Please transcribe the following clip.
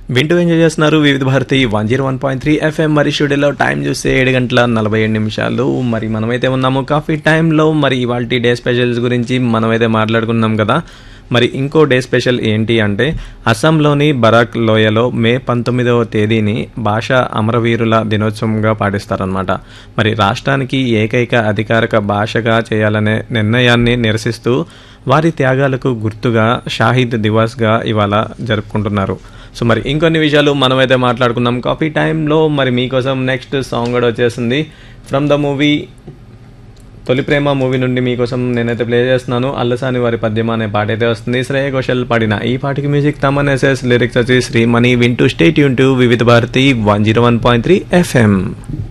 వింటూ ఎంజాయ్ చేస్తున్నారు Vividh Bharati one zero one point three FM మరి స్టూడియోలో టైం చూస్తే ఏడు గంటల నలభై ఏడు నిమిషాలు మరి మనమైతే ఉన్నాము కాఫీ టైంలో మరి ఇవాళ డే స్పెషల్స్ గురించి మనమైతే మాట్లాడుకున్నాం కదా మరి ఇంకో డే స్పెషల్ ఏంటి అంటే అస్సాంలోని బరాక్ లోయలో మే పంతొమ్మిదవ తేదీని భాషా అమరవీరుల దినోత్సవంగా పాటిస్తారనమాట మరి రాష్ట్రానికి ఏకైక అధికారిక భాషగా చేయాలనే నిర్ణయాన్ని నిరసిస్తూ వారి త్యాగాలకు గుర్తుగా షాహిద్ దివాస్గా ఇవాళ జరుపుకుంటున్నారు సో మరి ఇంకొన్ని విషయాలు మనమైతే మాట్లాడుకున్నాం కాఫీ టైంలో మరి మీకోసం నెక్స్ట్ సాంగ్ కూడా వచ్చేసింది ఫ్రమ్ ద మూవీ తొలి ప్రేమ మూవీ నుండి మీకోసం నేనైతే ప్లే చేస్తున్నాను అల్లసాని వారి పద్యం అనే పాట అయితే వస్తుంది శ్రేయ ఘోషల్ పాడిన ఈ పాటకి మ్యూజిక్ తమన్ ఎస్ఎస్ లిరిక్స్ వచ్చి శ్రీమణి వింటూ స్టేట్ యూన్ to Vividh Bharati one zero one point three FM